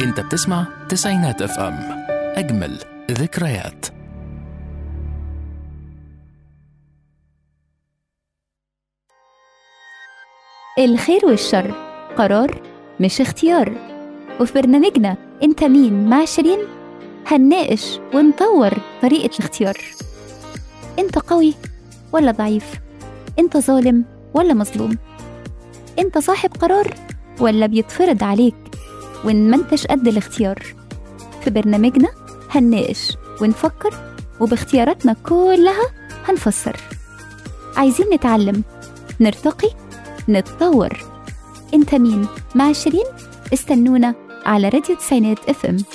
انت بتسمع تسعينات اف ام اجمل ذكريات الخير والشر قرار مش اختيار وفي برنامجنا انت مين مع شيرين هنناقش ونطور طريقة الاختيار انت قوي ولا ضعيف انت ظالم ولا مظلوم انت صاحب قرار ولا بيتفرض عليك وان ما انتش قد الاختيار في برنامجنا هنناقش ونفكر وباختياراتنا كلها هنفسر عايزين نتعلم نرتقي نتطور انت مين مع شيرين استنونا على راديو تسعينات اف ام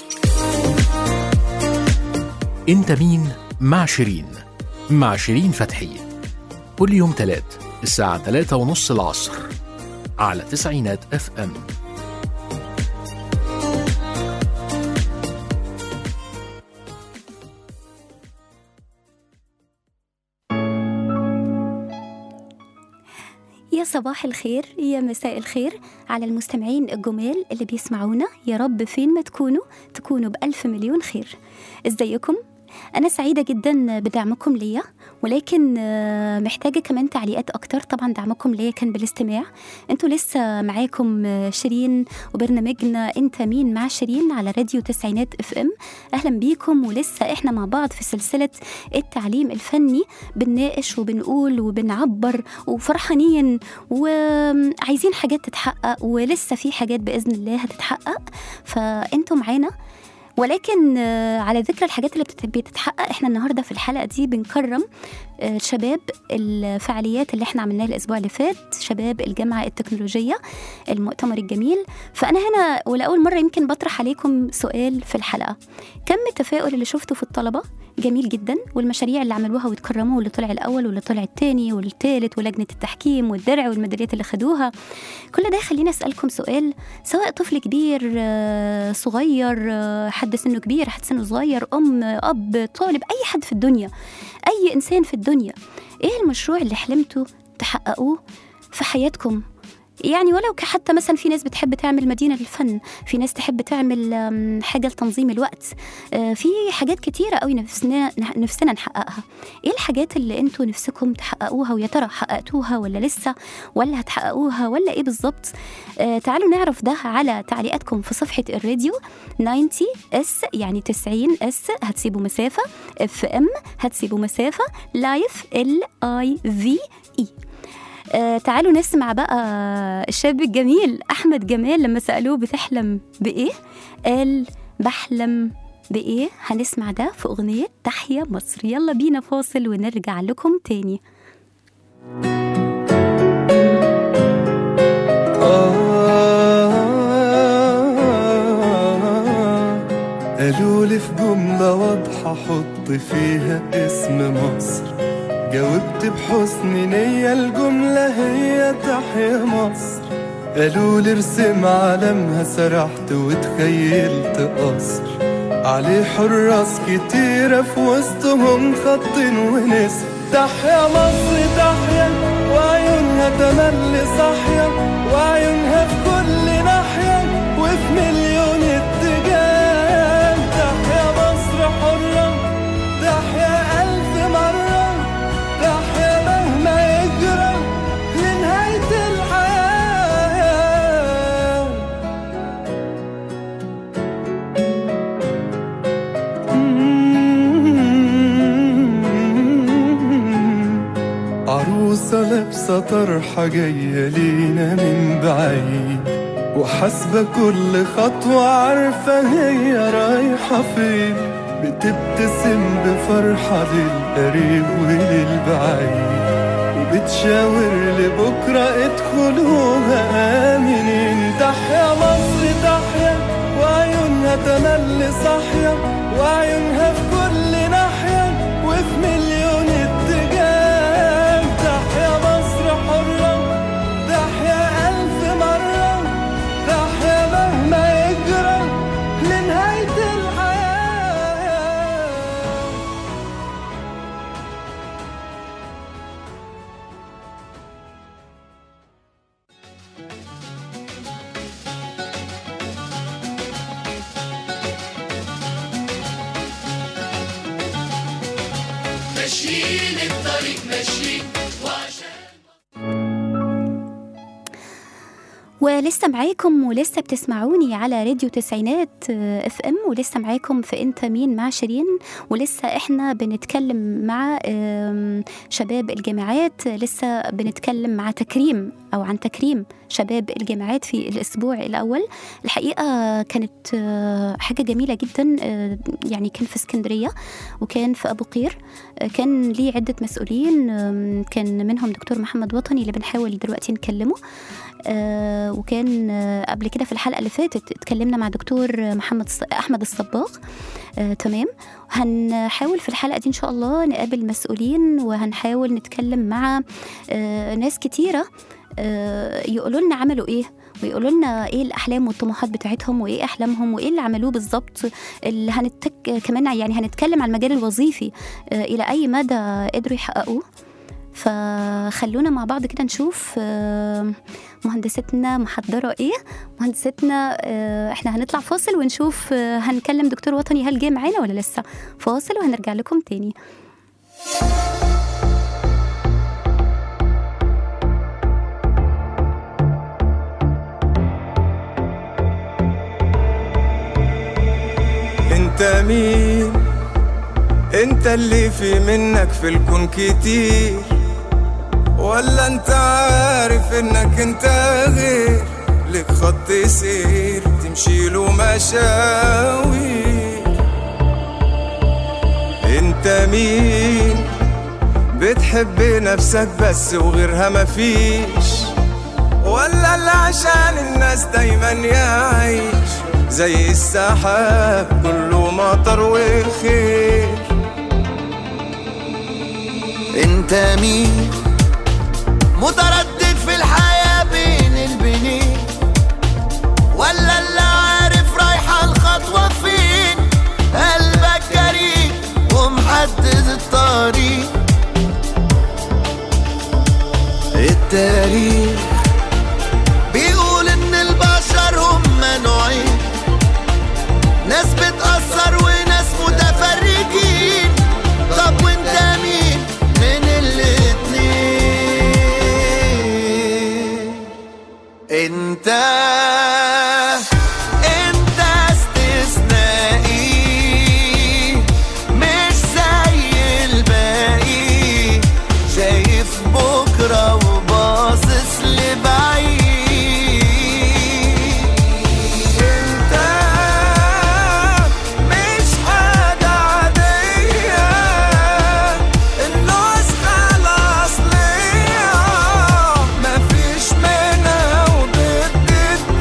انت مين مع شيرين مع شيرين فتحي كل يوم تلات الساعة تلاتة ونص العصر على تسعينات اف ام يا صباح الخير يا مساء الخير على المستمعين الجمال اللي بيسمعونا يا رب فين ما تكونوا تكونوا بألف مليون خير ازيكم أنا سعيدة جدا بدعمكم ليا ولكن آه، محتاجة كمان تعليقات أكتر طبعا دعمكم ليا كان بالاستماع انتوا لسه معاكم آه، شيرين وبرنامجنا انت مين مع شيرين على راديو تسعينات اف ام أهلا بيكم ولسه احنا مع بعض في سلسلة التعليم الفني بنناقش وبنقول وبنعبر وفرحانين وعايزين حاجات تتحقق ولسه في حاجات بإذن الله هتتحقق فانتوا معانا ولكن آه، على ذكر الحاجات اللي بتت- بتتحقق احنا النهارده في الحلقه دي بنكرم آه، شباب الفعاليات اللي احنا عملناها الاسبوع اللي فات شباب الجامعه التكنولوجيه المؤتمر الجميل فانا هنا ولاول مره يمكن بطرح عليكم سؤال في الحلقه كم التفاؤل اللي شفته في الطلبه جميل جدا والمشاريع اللي عملوها واتكرموا واللي طلع الاول واللي طلع الثاني والثالث ولجنه التحكيم والدرع والميداليات اللي خدوها كل ده يخليني اسالكم سؤال سواء طفل كبير آه، صغير آه، حد سنه كبير حد سنه صغير ام اب طالب اي حد في الدنيا اي انسان في الدنيا ايه المشروع اللي حلمتوا تحققوه في حياتكم يعني ولو ك- حتى مثلا في ناس بتحب تعمل مدينة للفن في ناس تحب تعمل آم، حاجة لتنظيم الوقت آه، في حاجات كتيرة قوي نفسنا نفسنا نحققها ايه الحاجات اللي انتوا نفسكم تحققوها ويا ترى حققتوها ولا لسه ولا هتحققوها ولا ايه بالظبط آه، تعالوا نعرف ده على تعليقاتكم في صفحة الراديو 90 اس يعني 90 اس هتسيبوا مسافة اف ام هتسيبوا مسافة لايف ال اي في اي آه تعالوا نسمع بقى الشاب الجميل احمد جمال لما سالوه بتحلم بايه قال بحلم بايه هنسمع ده في اغنيه تحيا مصر يلا بينا فاصل ونرجع لكم تاني قالوا لي في جملة واضحة حط فيها اسم مصر جاوبت بحسن نية الجملة هي تحيا مصر قالوا لي ارسم علمها سرحت وتخيلت قصر عليه حراس كتيرة في وسطهم خط ونسر تحيا مصر تحيا وعيونها تملي صاحية وعيونها في كل ناحية وفي مليون اتجاه تحيا مصر حرة تحيا ألف مرة تحيا مهما يجرى لنهاية الحياة عروسة لابسة طرحة جاية لينا من بعيد وحاسبة كل خطوة عارفة هي رايحة فين بتبتسم بفرحة للقريب وللبعيد وبتشاور لبكرة ادخلوها آمنين تحيا مصر تحيا وعيونها تملي صاحية وعيونها في كل ناحية وفي مليون اتجاه تحيا مصر حرة تحيا ألف مرة تحيا مهما يجرى لنهاية الحياة ماشيين الطريق ماشيين وعشان ولسه معاكم ولسه بتسمعوني على راديو تسعينات اف ام ولسه معاكم في انت مين مع شيرين ولسه احنا بنتكلم مع آم، شباب الجامعات لسه بنتكلم مع تكريم او عن تكريم شباب الجامعات في الاسبوع الاول الحقيقه كانت آه، حاجه جميله جدا آه، يعني كان في اسكندريه وكان في ابو قير آه، كان ليه عده مسؤولين آم، كان منهم دكتور محمد وطني اللي بنحاول دلوقتي نكلمه آه، وكان آه، قبل كده في الحلقه اللي فاتت اتكلمنا مع دكتور محمد الص- احمد الصباغ آه، تمام هنحاول في الحلقه دي ان شاء الله نقابل مسؤولين وهنحاول نتكلم مع آه، ناس كتيره آه، يقولوا لنا عملوا ايه ويقولوا لنا ايه الاحلام والطموحات بتاعتهم وايه احلامهم وايه اللي عملوه بالظبط اللي هنتك كمان يعني هنتكلم عن المجال الوظيفي آه، الى اي مدى قدروا يحققوه فخلونا مع بعض كده نشوف آه، مهندستنا محضرة ايه مهندستنا آه، احنا هنطلع فاصل ونشوف آه، هنكلم دكتور وطني هل جه معانا ولا لسه فاصل وهنرجع لكم تاني انت مين انت اللي في منك في الكون كتير ولا انت عارف انك انت غير لك خط سير تمشي له مشاوير انت مين بتحب نفسك بس وغيرها مفيش ولا اللي عشان الناس دايما يعيش زي السحاب كله مطر وخير انت مين متردد في الحياة بين البنين ولا اللي عارف رايحة الخطوة فين قلبك جريء ومحدد الطريق التاريخ بيقول ان البشر هم نوعين ناس بتأثر وناس متفرجين طب وانت مين من الاتنين انت انت استثنائي مش زي الباقي شايف بكرة وباصص لبعيد انت مش حاجة عادية النسخة الأصلية مفيش منها وضد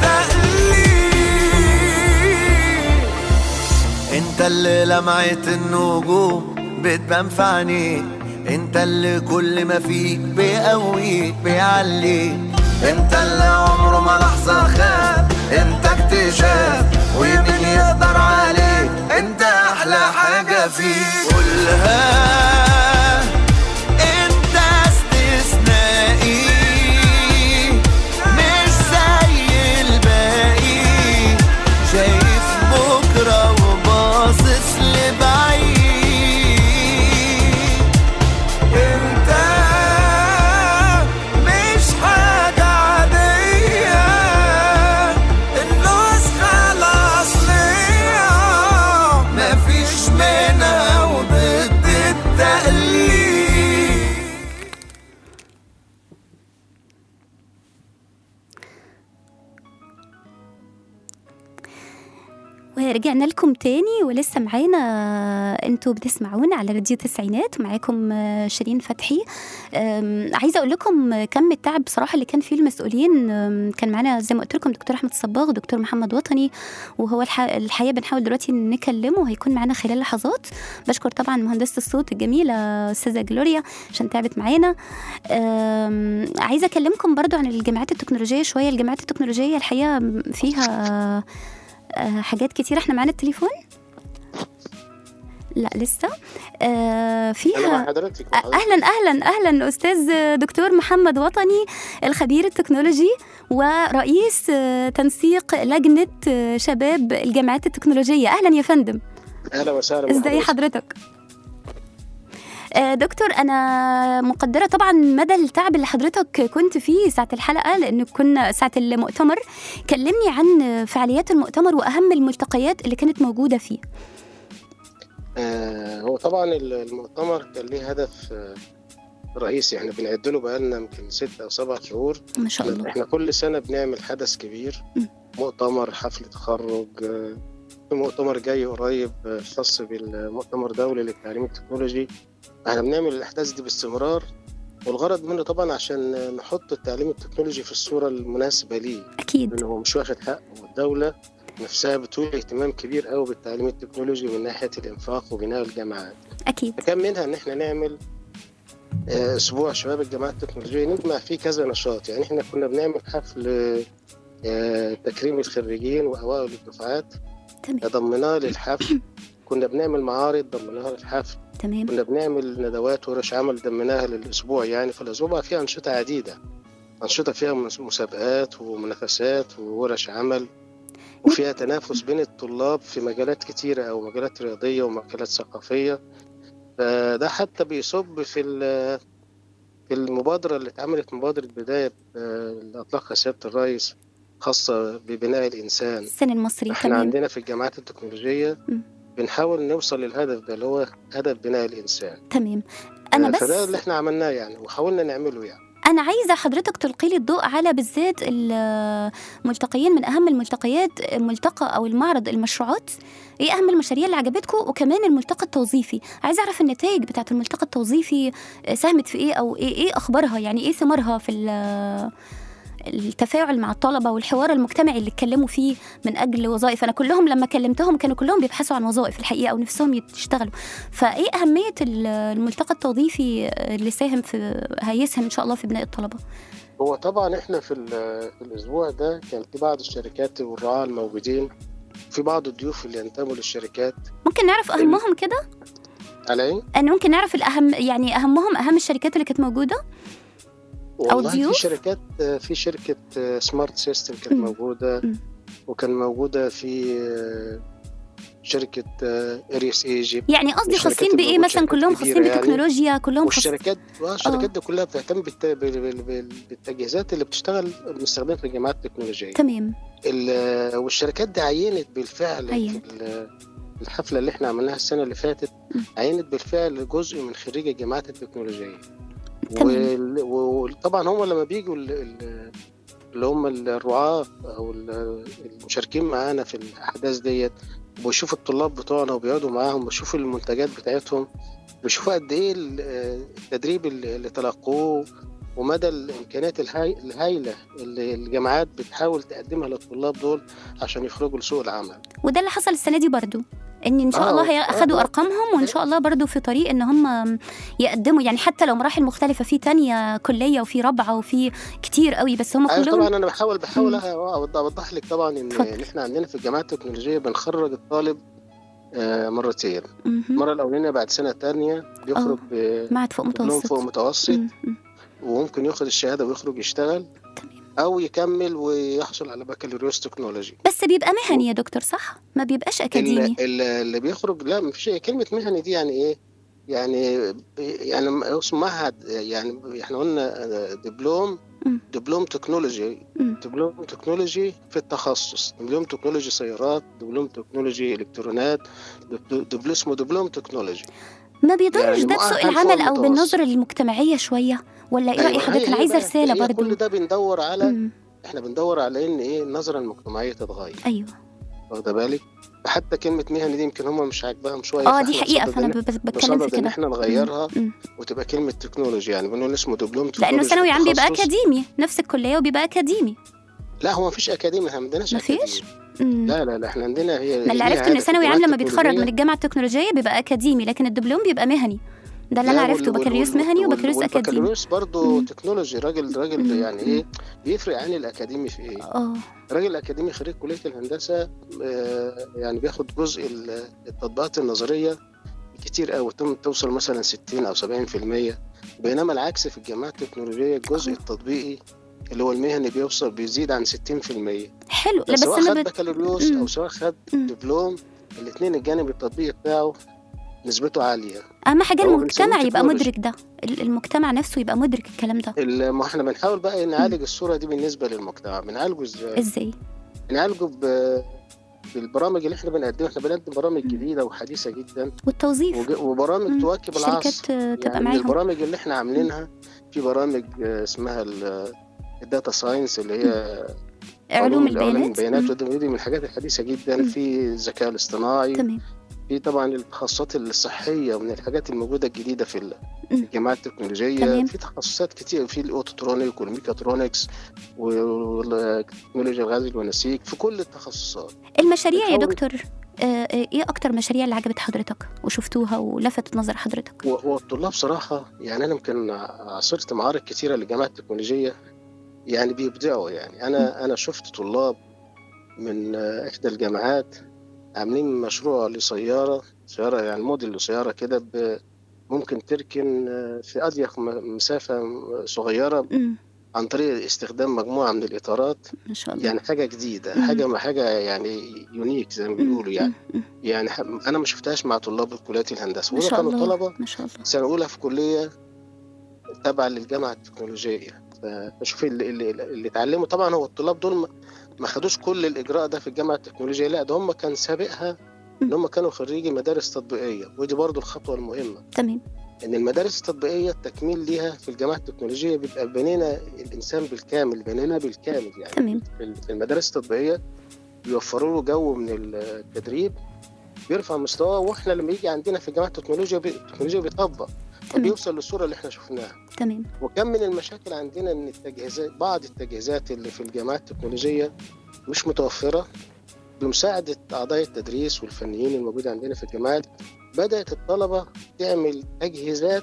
التقليد انت اللي لمعت النجوم بتبان في عينيك انت اللي كل ما فيك بيقويك بيعليك انت اللي عمره ما لحظة خاب انت اكتشاف ومين يقدر عليك انت احلى حاجة فيك قولها انت استثنائي مش زي الباقي شايف بكرة وباصص لبعيد انت مش حاجة عادية النسخة الأصلية مفيش منها وضد التقليد ورجعنا لكم تاني ولسه معانا انتوا بتسمعونا على راديو تسعينات ومعاكم آه، شيرين فتحي أم، عايزه اقول لكم كم التعب بصراحه اللي كان فيه المسؤولين أم، كان معانا زي ما قلت لكم دكتور احمد الصباغ ودكتور محمد وطني وهو الح- الحقيقه بنحاول دلوقتي نكلمه هيكون معانا خلال لحظات بشكر طبعا مهندسه الصوت الجميله استاذه جلوريا عشان تعبت معانا أم، عايزه اكلمكم برضو عن الجامعات التكنولوجيه شويه الجامعات التكنولوجيه الحقيقه فيها آه، حاجات كتير احنا معانا التليفون لا لسه آه انا مع فيها حضرتك مع حضرتك. اهلا اهلا اهلا استاذ دكتور محمد وطني الخبير التكنولوجي ورئيس آه، تنسيق لجنه آه، شباب الجامعات التكنولوجيه اهلا يا فندم اهلا وسهلا ازاي بحضرتك. حضرتك آه، دكتور انا مقدره طبعا مدى التعب اللي حضرتك كنت فيه ساعه الحلقه لانه كنا ساعه المؤتمر كلمني عن فعاليات المؤتمر واهم الملتقيات اللي كانت موجوده فيه آه، هو طبعا ال- المؤتمر كان ليه هدف آه، رئيسي احنا بنعد له بقالنا يمكن ست او سبع شهور ما شاء الله احنا كل سنه بنعمل حدث كبير م. مؤتمر حفل تخرج آه، في مؤتمر جاي قريب آه، خاص بالمؤتمر دولي للتعليم التكنولوجي احنا بنعمل الاحداث دي باستمرار والغرض منه طبعا عشان نحط التعليم التكنولوجي في الصوره المناسبه ليه اكيد لانه هو مش واخد حقه والدوله نفسها بتولي اهتمام كبير قوي بالتعليم التكنولوجي من ناحيه الانفاق وبناء الجامعات اكيد فكان منها ان احنا نعمل آه، اسبوع شباب الجامعات التكنولوجيه نجمع فيه كذا نشاط يعني احنا كنا بنعمل حفل آه، تكريم الخريجين واوائل الدفعات تمام ضمناه للحفل كنا بنعمل معارض ضمناها للحفل تمام كنا بنعمل ندوات ورش عمل ضمناها للاسبوع يعني فالاسبوع بقى فيه انشطه عديده انشطه فيها مس- مسابقات ومنافسات وورش عمل وفيها تنافس بين الطلاب في مجالات كتيره او مجالات رياضيه ومجالات ثقافيه فده حتى بيصب في ال- في المبادره اللي اتعملت مبادره بدايه آه، اللي اطلقها سياده الرئيس خاصه ببناء الانسان السن المصري احنا تمام عندنا في الجامعات التكنولوجيه م. بنحاول نوصل للهدف ده اللي هو هدف بناء الانسان تمام انا آه، بس فده اللي احنا عملناه يعني وحاولنا نعمله يعني أنا عايزة حضرتك تلقي لي الضوء على بالذات الملتقيين من أهم الملتقيات ملتقى أو المعرض المشروعات إيه أهم المشاريع اللي عجبتكم وكمان الملتقى التوظيفي عايزة أعرف النتائج بتاعة الملتقى التوظيفي ساهمت في إيه أو إيه, إيه أخبارها يعني إيه ثمارها في ال- التفاعل مع الطلبة والحوار المجتمعي اللي اتكلموا فيه من أجل وظائف أنا كلهم لما كلمتهم كانوا كلهم بيبحثوا عن وظائف الحقيقة ونفسهم يشتغلوا فإيه أهمية ال- الملتقى التوظيفي اللي ساهم في هيسهم إن شاء الله في بناء الطلبة هو طبعا احنا في, ال- في الاسبوع ده كان في بعض الشركات والرعاة الموجودين في بعض الضيوف اللي ينتموا للشركات ممكن نعرف أهمهم كده على ايه؟ أنا ممكن نعرف الأهم يعني أهمهم أهم الشركات اللي كانت موجودة والله ضيوف؟ في شركات في شركة سمارت سيستم كانت مم. موجودة مم. وكان موجودة في آه، شركة اريس ايجيبت يعني قصدي الشركات خاصين بإيه الموجودة مثلا شركات كلهم كبيرة خاصين يعني. بالتكنولوجيا كلهم خاصين والشركات آه، الشركات دي كلها بتهتم بالت- بال- بال- بال- بال- بالتجهيزات اللي بتشتغل بنستخدمها في الجامعات التكنولوجية تمام ال- والشركات دي عينت بالفعل أيوة. في ال- الحفلة اللي احنا عملناها السنة اللي فاتت م. عينت بالفعل جزء من خريجي الجامعات التكنولوجية تمام. وال- وطبعا هم لما بيجوا ال- ال- اللي هم الرعاة أو ال- المشاركين معانا في الأحداث ديت وبيشوفوا الطلاب بتوعنا وبيقعدوا معاهم بيشوفوا المنتجات بتاعتهم بيشوفوا قد إيه ال- التدريب اللي اللي تلقوه ومدى الإمكانيات الهاي- الهائلة اللي الجامعات بتحاول تقدمها للطلاب دول عشان يخرجوا لسوق العمل وده اللي حصل السنة دي برضو ان ان شاء آه، الله هي- آه، اخدوا آه. ارقامهم وان شاء الله برضو في طريق ان هم يقدموا يعني حتى لو مراحل مختلفه في تانية كليه وفي رابعه وفي كتير قوي بس هم أيوة كلهم طبعا انا بحاول بحاول مم. أه- أوضح اوضح لك طبعا ان اتفضل. إن احنا عندنا في الجامعات التكنولوجيه بنخرج الطالب آه، مرتين مهم. المره الاولانيه بعد سنه تانية بيخرج معهد فوق بدبلوم فوق متوسط متوسط مم. مم. وممكن ياخد الشهاده ويخرج يشتغل تمام. او يكمل ويحصل على بكالوريوس تكنولوجي بس بيبقى مهني يا دكتور صح ما بيبقاش اكاديمي ال- ال- اللي بيخرج لا مفيش كلمه مهني دي يعني ايه يعني يعني اسمه معهد يعني احنا قلنا آه، دبلوم مم. دبلوم تكنولوجي مم. دبلوم تكنولوجي في التخصص دبلوم تكنولوجي سيارات دبلوم تكنولوجي الكترونات دبلوم دبلوم اسمه دبلوم تكنولوجي ما بيضرش يعني ده بسوق مؤهل فوق العمل او المتوسط. بالنظره المجتمعيه شويه ولا ايه راي أيوة، حضرتك هي- انا هي عايزه بقى- رساله هي برضو كل ده بندور على مم. احنا بندور على ان ايه النظره المجتمعيه تتغير ايوه واخده بالك حتى كلمه مهني دي يمكن هم مش عاجباهم شويه اه دي فإحنا حقيقه بصدد فانا إن- ب- ب- بتكلم في بصدد ان كده احنا نغيرها مم. وتبقى كلمه تكنولوجي يعني بنقول اسمه دبلوم تكنولوجي لانه في ثانوي عام بيبقى التخصص. اكاديمي نفس الكليه وبيبقى اكاديمي لا هو مفيش اكاديمي احنا ما عندناش مفيش؟ أكاديمي. مم. لا لا لا احنا عندنا هي ما اللي ليها عرفت ان هدف. ثانوي عام الجامعات لما بيتخرج من التكنولوجية- الجامعه التكنولوجيه بيبقى اكاديمي لكن الدبلوم بيبقى مهني ده اللي انا لا، وال- عرفته وال- بكالوريوس وال- مهني وال- وبكالوريوس اكاديمي والبكالوريوس برضه مم. تكنولوجي راجل راجل مم. يعني ايه بيفرق عن الاكاديمي في ايه؟ اه راجل اكاديمي خريج كليه الهندسه آه، يعني بياخد جزء ال- التطبيقات النظريه كتير قوي تم توصل مثلا 60 او 70% بينما العكس في الجامعات التكنولوجيه الجزء آه. التطبيقي اللي هو المهني بيوصل بيزيد عن 60% حلو لا بس سواء انا خد بت... بكالوريوس مم. او سواء خد مم. دبلوم الاثنين الجانب التطبيقي بتاعه نسبته عاليه اهم حاجه هو المجتمع بنسميه يبقى تكنولوجي. مدرك ده ال- المجتمع نفسه يبقى مدرك الكلام ده ال- ما احنا بنحاول بقى نعالج الصوره دي بالنسبه للمجتمع بنعالجه ازاي ازاي بنعالجه ب- بالبرامج اللي احنا بنقدمها احنا بنقدم برامج جديده وحديثه جدا والتوظيف وج- وبرامج مم. تواكب العصر الشركات آه، تبقى يعني من معاهم البرامج اللي احنا عاملينها في برامج آه، اسمها ال- الداتا ساينس اللي هي علوم علوم البيانات البيانات مم. ودي دي من الحاجات الحديثه جدا مم. في الذكاء الاصطناعي تمام في طبعا التخصصات الصحيه ومن الحاجات الموجوده الجديده في ال- مم. في الجامعات التكنولوجيه تمام. في تخصصات كتير في الاوتوترونيك والميكاترونكس والتكنولوجيا الغاز والنسيج في كل التخصصات المشاريع يا بنحاول- دكتور آه، آه، ايه اكتر مشاريع اللي عجبت حضرتك وشفتوها ولفتت نظر حضرتك و- والطلاب صراحه يعني انا يمكن عاصرت معارض كتيره للجامعات التكنولوجيه يعني بيبدعوا يعني انا انا شفت طلاب من آه، احدى الجامعات عاملين مشروع لسياره سياره يعني موديل لسياره كده ب- ممكن تركن آه، في اضيق م- مسافه صغيره مم. عن طريق استخدام مجموعه من الاطارات ما شاء الله يعني حاجه جديده مم. حاجه حاجه يعني يونيك زي ما مم. بيقولوا يعني مم. يعني ح- انا ما شفتهاش مع طلاب كليات الهندسه ما وده شاء كانوا الله طلبه ما شاء الله سنه اولى في كليه تابعه للجامعه التكنولوجيه فشوف اللي, اللي, اللي اتعلموا طبعا هو الطلاب دول ما- ما خدوش كل الاجراء ده في الجامعه التكنولوجيه لا ده هم كان سابقها ان هم كانوا خريجي مدارس تطبيقيه ودي برضو الخطوه المهمه تمام ان المدارس التطبيقيه التكميل ليها في الجامعه التكنولوجيه بيبقى بنينا الانسان بالكامل بنينا بالكامل يعني تمام في في المدارس التطبيقيه بيوفروا له جو من التدريب بيرفع مستواه واحنا لما يجي عندنا في الجامعه التكنولوجيا بي... التكنولوجيا بيطبق تمام فبيوصل للصوره اللي احنا شفناها تمام وكم من المشاكل عندنا ان التجهيزات بعض التجهيزات اللي في الجامعات التكنولوجيه مش متوفره بمساعده اعضاء التدريس والفنيين الموجوده عندنا في الجامعات بدات الطلبه تعمل تجهيزات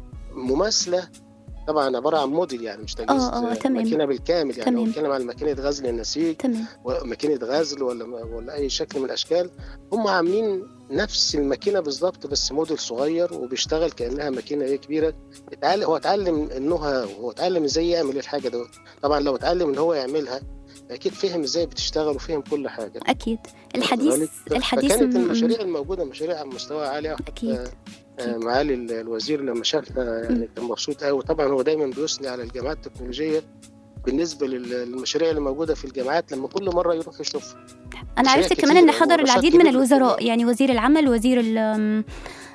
مماثله طبعا عباره عن موديل يعني مش تجهيز آه، آه، تمام. ماكينه بالكامل يعني تمام. لو بنتكلم عن ماكينه غزل النسيج تمام ماكينه غزل ولا ولا اي شكل من الاشكال هم عاملين نفس الماكينه بالظبط بس موديل صغير وبيشتغل كانها ماكينه ايه كبيره اتعلم هو اتعلم النهى وهو اتعلم ازاي يعمل الحاجه ده طبعا لو اتعلم ان هو يعملها اكيد فهم ازاي بتشتغل وفهم كل حاجه اكيد الحديث ذلك- الحديث فكانت م- م- المشاريع الموجوده مشاريع على مستوى عالي اكيد وحتى آه، معالي ال- الوزير لما شافها يعني كان مبسوط قوي طبعا هو دايما بيثني على الجامعات التكنولوجيه بالنسبه لل- للمشاريع اللي موجوده في الجامعات لما كل مره يروح يشوفها انا مشاريع عرفت كمان ان كتيرة حضر ونشاط العديد من كبير الوزراء للطلاب. يعني وزير العمل وزير ال- ام،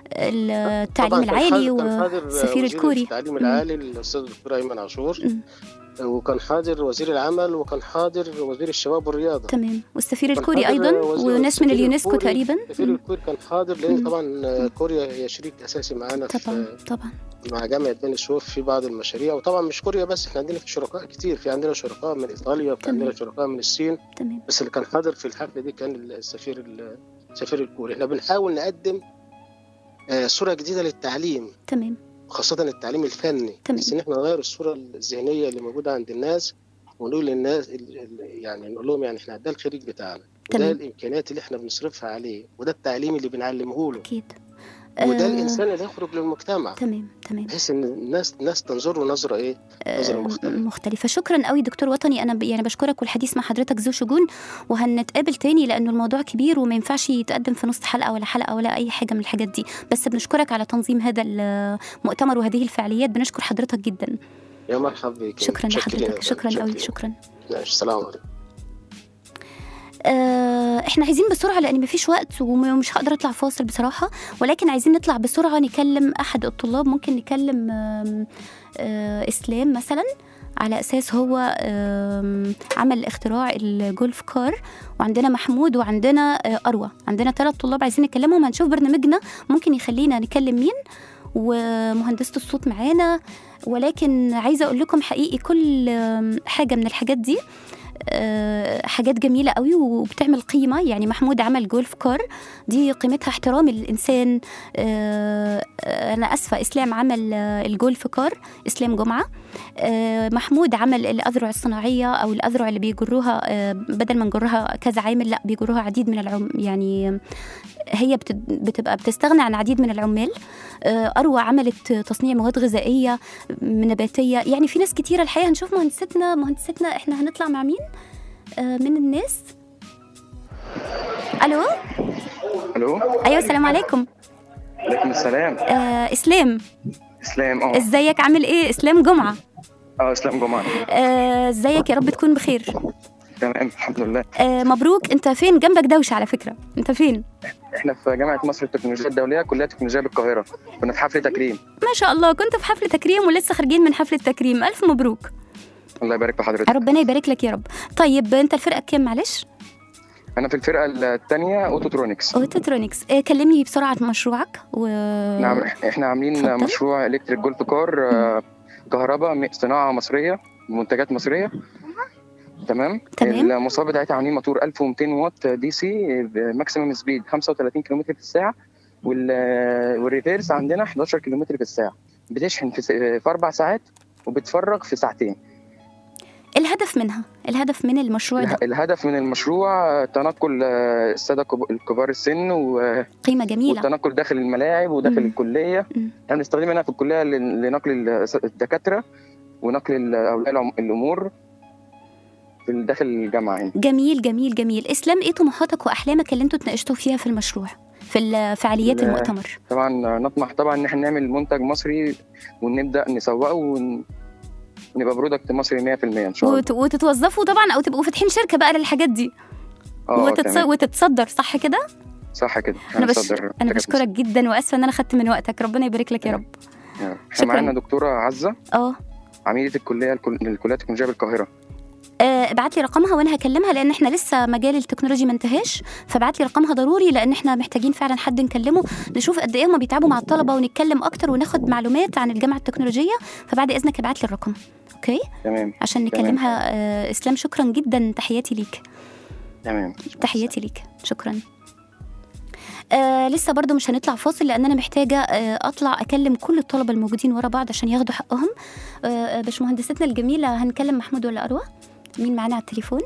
التعليم طبعاً كان العالي حاضر- كان حاضر والسفير وزير الكوري التعليم مم. العالي الاستاذ الدكتور ايمن عاشور مم. وكان حاضر وزير العمل وكان حاضر وزير الشباب والرياضه تمام والسفير كان الكوري حاضر ايضا وزير- وناس من السفير اليونسكو الكوري- تقريبا السفير مم. الكوري كان حاضر لان مم. طبعا كوريا هي شريك اساسي معانا طبعا في طبعا مع جامعه بني سويف في بعض المشاريع وطبعا مش كوريا بس احنا عندنا في شركاء كتير في عندنا شركاء من ايطاليا وفي تمام. عندنا شركاء من الصين تمام بس اللي كان حاضر في الحفله دي كان السفير السفير الكوري احنا بنحاول نقدم آه، صوره جديده للتعليم تمام خاصة التعليم الفني تمام. بس ان احنا نغير الصورة الذهنية اللي موجودة عند الناس ونقول للناس ال- ال- يعني نقول لهم يعني احنا ده الخريج بتاعنا وده تمام. الامكانيات اللي احنا بنصرفها عليه وده التعليم اللي بنعلمه له اكيد وده آه، الانسان اللي يخرج للمجتمع تمام تمام بحيث ان الناس الناس تنظره نظرة ايه نظرة آه، مختلفة مختلفة شكرا قوي دكتور وطني أنا ب- يعني بشكرك والحديث مع حضرتك ذو شجون وهنتقابل تاني لأنه الموضوع كبير وما ينفعش يتقدم في نص حلقة ولا حلقة ولا أي حاجة من الحاجات دي بس بنشكرك على تنظيم هذا المؤتمر وهذه الفعاليات بنشكر حضرتك جدا يا مرحبا بك شكرا متشكرين لحضرتك يا شكرا فندم. قوي شكرا ماشي السلام عليكم آه، احنا عايزين بسرعه لان مفيش وقت ومش هقدر اطلع فاصل بصراحه ولكن عايزين نطلع بسرعه نكلم احد الطلاب ممكن نكلم آم، آه، اسلام مثلا على اساس هو آم، عمل اختراع الجولف كار وعندنا محمود وعندنا آه، اروى عندنا ثلاث طلاب عايزين نكلمهم هنشوف برنامجنا ممكن يخلينا نكلم مين ومهندسه الصوت معانا ولكن عايزه اقول لكم حقيقي كل آم، حاجه من الحاجات دي آه، حاجات جميلة قوي وبتعمل قيمة يعني محمود عمل جولف كار دي قيمتها احترام الإنسان آه، آه، أنا أسفة إسلام عمل آه، الجولف كار إسلام جمعة آه، محمود عمل الأذرع الصناعية أو الأذرع اللي بيجروها آه، بدل ما نجرها كذا عامل لا بيجروها عديد من العم يعني هي بت- بتبقى بتستغنى عن عديد من العمال آه، أروى عملت تصنيع مواد غذائية نباتية يعني في ناس كتيرة الحقيقة هنشوف مهندستنا مهندستنا احنا هنطلع مع مين آه، من الناس الو الو ايوه السلام عليكم عليكم السلام آه اسلام اسلام اه ازيك عامل ايه اسلام جمعه اه اسلام جمعه آه، ازيك يا رب تكون بخير تمام الحمد لله آه مبروك انت فين جنبك دوشه على فكره انت فين احنا في جامعه مصر التكنولوجيا الدوليه كليه التكنولوجيا بالقاهره كنا في حفل تكريم ما شاء الله كنت في حفل تكريم ولسه خارجين من حفله تكريم الف مبروك الله يبارك في حضرتك ربنا يبارك لك يا رب طيب انت الفرقه كام معلش انا في الفرقه الثانيه اوتوترونكس اوتوترونكس آه كلمني بسرعه عن مشروعك و نعم احنا عاملين اتفضل. مشروع الكتريك جولف كار آه، كهرباء م- صناعه مصريه منتجات مصريه تمام تمام. المواصفات بتاعتها عاملين موتور 1200 واط دي سي بماكسيمم سبيد 35 كم في الساعه وال والريفيرس عندنا 11 كم في الساعه بتشحن في, س- في اربع ساعات وبتفرغ في ساعتين الهدف منها الهدف من المشروع ده اله- الهدف من المشروع تنقل آه، الساده الكب- الكبار السن و- قيمه جميله والتنقل داخل الملاعب وداخل مم. الكليه مم. احنا بنستخدمها هنا في الكليه لن- لنقل ال- الدكاتره ونقل ال- اولياء العم- الامور في داخل الجامعه يعني جميل جميل جميل اسلام ايه طموحاتك واحلامك اللي انتوا اتناقشتوا فيها في المشروع في الفعاليات لا. المؤتمر طبعا نطمح طبعا ان احنا نعمل منتج مصري ونبدا نسوقه ون... ونبقى برودكت مصري 100% ان شاء الله وت... وتتوظفوا طبعا او تبقوا فاتحين شركه بقى للحاجات دي اه وتتص... تمام. وتتصدر صح كده صح كده انا بش... هنصدر انا منتجات بشكرك جدا واسفه ان انا خدت من وقتك ربنا يبارك لك يا رب مصرية. احنا شكراً. معانا دكتوره عزه اه عميده الكليه الكل- الكليه التكنولوجيه بالقاهره آه، ابعت لي رقمها وانا هكلمها لان احنا لسه مجال التكنولوجي ما انتهاش فابعت لي رقمها ضروري لان احنا محتاجين فعلا حد نكلمه نشوف قد ايه هم بيتعبوا مع الطلبه ونتكلم اكتر وناخد معلومات عن الجامعه التكنولوجيه فبعد اذنك ابعت لي الرقم اوكي تمام عشان تمام. نكلمها آه، اسلام شكرا جدا تحياتي ليك تمام تحياتي ليك شكرا آه لسه برضو مش هنطلع فاصل لان انا محتاجه آه اطلع اكلم كل الطلبه الموجودين ورا بعض عشان ياخدوا حقهم آه آه، باشمهندستنا الجميله هنكلم محمود ولا اروى مين معانا على التليفون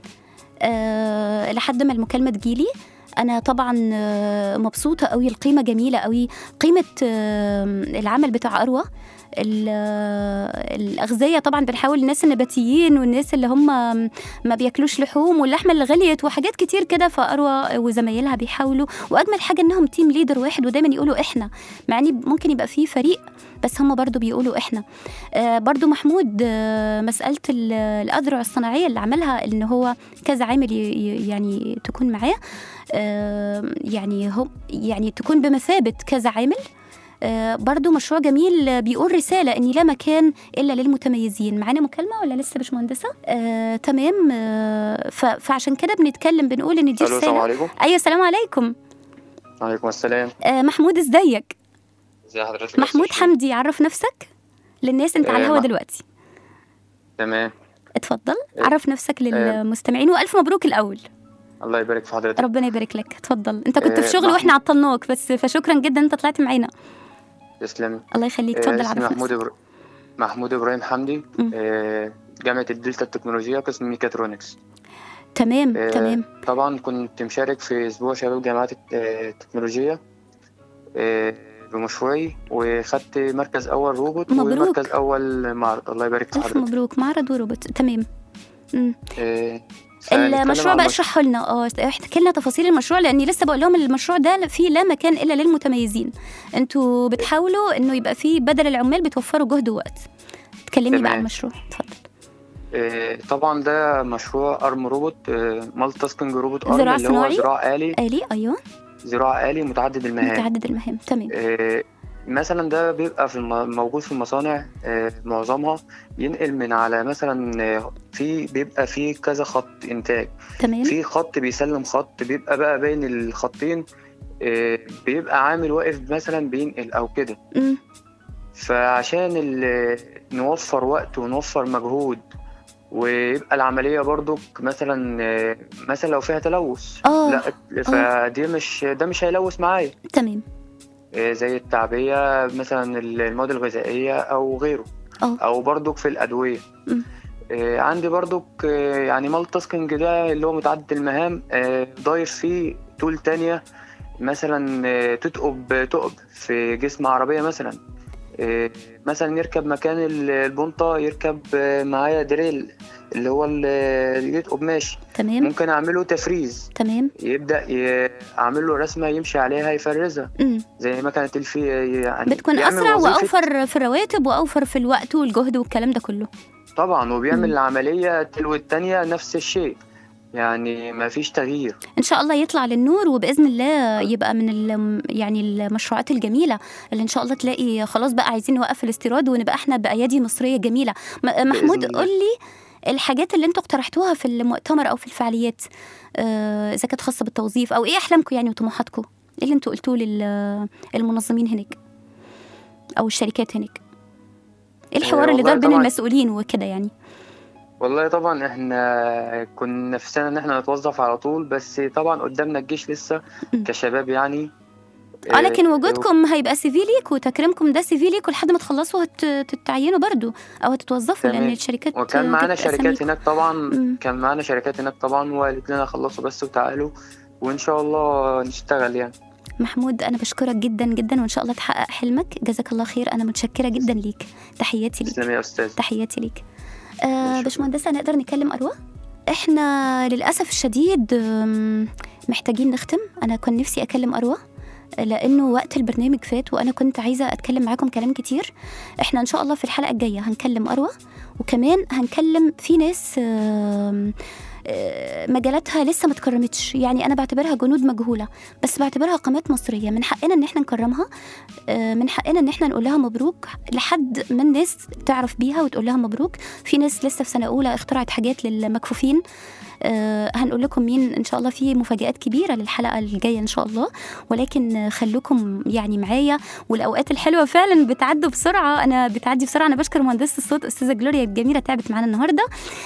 آه لحد ما المكالمه تجيلي انا طبعا آه، مبسوطه قوي القيمه جميله قوي قيمه آه، العمل بتاع اروى ال- آه، الاغذيه طبعا بنحاول الناس النباتيين والناس اللي هم ما بياكلوش لحوم واللحمه اللي غليت وحاجات كتير كده فاروى وزمايلها بيحاولوا واجمل حاجه انهم تيم ليدر واحد ودايما يقولوا احنا مع ان ممكن يبقى فيه فريق بس هم برضو بيقولوا احنا آه برضو محمود آه مساله ال- الاذرع الصناعيه اللي عملها ان هو كذا عامل ي- ي- يعني تكون معاه آه يعني هم يعني تكون بمثابه كذا عامل آه، برضو مشروع جميل آه، بيقول رسالة إن لا مكان إلا للمتميزين معانا مكالمة ولا لسه مش مهندسة؟ آه، تمام آه، ف- فعشان كده بنتكلم بنقول إن دي الو السلام رسالة عليكم أيوة السلام عليكم وعليكم السلام آه، محمود إزيك؟ ازي حضرتك يا محمود أستاذ شيرين؟ حمدي عرف نفسك للناس أنت على آه، الهوا مح- دلوقتي تمام اتفضل آه، عرف نفسك للمستمعين وألف مبروك الأول الله يبارك في حضرتك ربنا يبارك لك اتفضل أنت كنت آه، في شغل محمود. وإحنا عطلناك بس فشكرا جدا أنت طلعت معانا تسلمي الله يخليك آه، اتفضل اسمي عرف محمود نفسك إبر... محمود ابراهيم حمدي مم. آه، جامعة الدلتا التكنولوجية قسم ميكاترونكس تمام آه، تمام طبعا كنت مشارك في اسبوع شباب جامعات الت- آه، التكنولوجية آه، بمشروعي وخدت مركز اول روبوت مبروك. ومركز اول معرض الله يبارك في ألف حضرتك مبروك معرض وروبوت تمام مم. آه، فنتكلم المشروع عن بقى مش- اشرحه لنا اه احكي لنا تفاصيل المشروع لاني لسه بقول لهم المشروع ده فيه لا مكان الا للمتميزين انتوا بتحاولوا انه يبقى فيه بدل العمال بتوفروا جهد ووقت تكلمني بقى تمام. عن المشروع اتفضل آه، طبعا ده مشروع ارم روبوت مالتي تاسكينج روبوت ارم ذراع اللي هو صناعي؟ ذراع آلي آلي ايوه ذراع آلي متعدد المهام متعدد المهام تمام آه، مثلا ده بيبقى في الم- موجود في المصانع آه، معظمها ينقل من على مثلا آه، في بيبقى في كذا خط انتاج تمام في خط بيسلم خط بيبقى بقى بين الخطين آه، بيبقى عامل واقف مثلا بينقل او كده مم. فعشان ال- نوفر وقت ونوفر مجهود ويبقى العملية برضو مثلا آه، مثلا لو فيها تلوث آه، لا فدي مش ده مش هيلوث معايا تمام آه، زي التعبية مثلا المواد الغذائية أو غيره اه أو برضك في الأدوية مم. آه، عندي برضك آه، يعني مالتي تاسكينج ده اللي هو متعدد المهام آه، ضايف فيه تول تانية مثلا آه، تتقب تقب في جسم عربية مثلا آه، مثلا يركب مكان ال- البنطة يركب آه، معايا دريل اللي هو ال- اللي يتقب ماشي تمام ممكن اعمله تفريز تمام يبدا ي- اعمل له رسمه يمشي عليها يفرزها مم. زي ما كانت الفي يعني بتكون بيعمل اسرع وظيفة- واوفر في الرواتب واوفر في الوقت والجهد والكلام ده كله طبعا وبيعمل مم. العمليه تلو التانية نفس الشيء يعني ما فيش تغيير ان شاء الله يطلع للنور وباذن الله يبقى من ال- يعني المشروعات الجميله اللي ان شاء الله تلاقي خلاص بقى عايزين نوقف الاستيراد ونبقى احنا بايادي مصريه جميله م- محمود الله. قول لي الحاجات اللي انتوا اقترحتوها في المؤتمر او في الفعاليات آه، اذا كانت خاصه بالتوظيف او ايه احلامكم يعني وطموحاتكم ايه اللي انتوا قلتوه للمنظمين هناك او الشركات هناك ايه الحوار اللي والله دار بين طبعاً. المسؤولين وكده يعني والله طبعا احنا كنا نفسنا ان احنا نتوظف على طول بس طبعا قدامنا الجيش لسه مم. كشباب يعني اه لكن آه، وجودكم هيبقى سي في ليك وتكريمكم ده سي في ليك لحد ما تخلصوا هت- تتعينوا برضو او هتتوظفوا لان تمام. الشركات وكان معانا بتبقى شركات أساميكم. هناك طبعا مم. كان معانا شركات هناك طبعا وقالت لنا خلصوا بس وتعالوا وان شاء الله نشتغل يعني محمود انا بشكرك جدا جدا وان شاء الله تحقق حلمك جزاك الله خير انا متشكره جدا ليك تحياتي ليك تسلم يا استاذ تحياتي ليك آه شكراً. باشمهندسه نقدر نكلم اروى احنا للاسف الشديد آم، محتاجين نختم انا كان نفسي اكلم اروى لانه وقت البرنامج فات وانا كنت عايزه اتكلم معاكم كلام كتير احنا ان شاء الله في الحلقه الجايه هنكلم اروى وكمان هنكلم في ناس آم، آه، مجالاتها لسه ما اتكرمتش يعني انا بعتبرها جنود مجهوله بس بعتبرها قامات مصريه من حقنا ان احنا نكرمها آه، من حقنا ان احنا نقول لها مبروك لحد ما الناس تعرف بيها وتقول لها مبروك في ناس لسه في سنه اولى اخترعت حاجات للمكفوفين آه، هنقول لكم مين ان شاء الله في مفاجات كبيره للحلقه الجايه ان شاء الله ولكن آه، خلوكم يعني معايا والاوقات الحلوه فعلا بتعدوا بسرعه انا بتعدي بسرعه انا بشكر مهندسه الصوت استاذه جلوريا الجميله تعبت معانا النهارده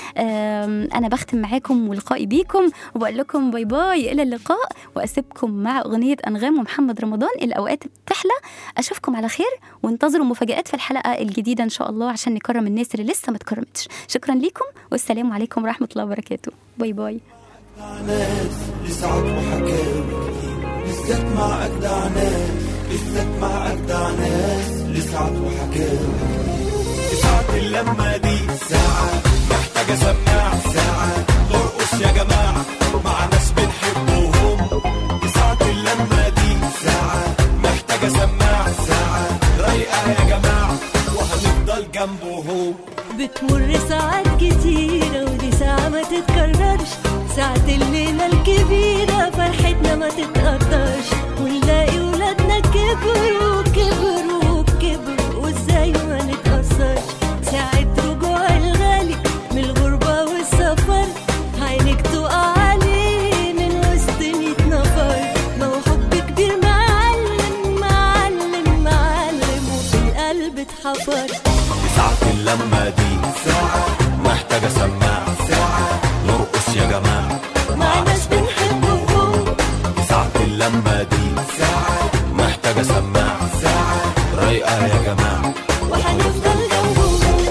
آم، انا بختم معاكم ولقائي بيكم وبقول لكم باي باي الى اللقاء واسيبكم مع اغنيه انغام ومحمد رمضان الاوقات بتحلى اشوفكم على خير وانتظروا مفاجات في الحلقه الجديده ان شاء الله عشان نكرم الناس اللي لسه ما اتكرمتش شكرا لكم والسلام عليكم ورحمه الله وبركاته باي باي ناس لسعد وحكاوي بالذات مع أجدع ناس بالذات مع أجدع ناس لسعد وحكاوي ساعة اللمة دي ساعة محتاجة سماع ساعة نرقص يا جماعة مع ناس بنحبهم ساعة اللمة دي ساعة محتاجة سماع ساعة رايقة يا جماعة وهنفضل جنبهم بتمر ساعات كتيرة ودي ساعة ما تتكررش ساعة الليلة الكبيرة فرحتنا ما تتقدرش ونلاقي ولادنا كبروا كبروا كبروا وازاي ما نتأثرش ساعة رجوع الغالي من الغربة والسفر عينك تقع عليه من وسط ميت نفر ما هو حب كبير معلم معلم معلم وفي القلب اتحفر ساعة اللمة دي ساعة محتاجة سماع ساعة نرقص يا جماعة مع ناس بنحبهم ساعة اللمة دي ساعة محتاجة سماع ساعة رايقة يا جماعة وهنفضل جنبهم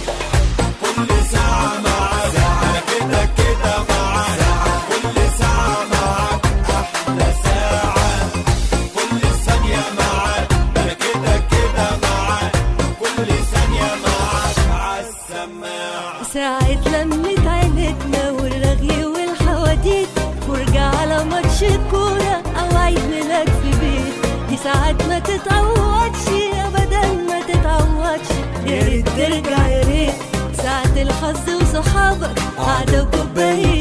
كل ساعة معاك أنا كده كده معاك كل ساعة معاك أحلى ساعة كل ثانية معاك أنا كده كده معاك كل ثانية معاك عالسماعة ساعة لمة عيلتنا والرغي والحواديت ورجع على ماتش الكورة أو عيد ميلاد في بيت دي ساعات ما تتعوضش أبدا ما تتعوضش يا ريت ترجع يا ريت ساعة الحظ وصحابك قعدة وكوباية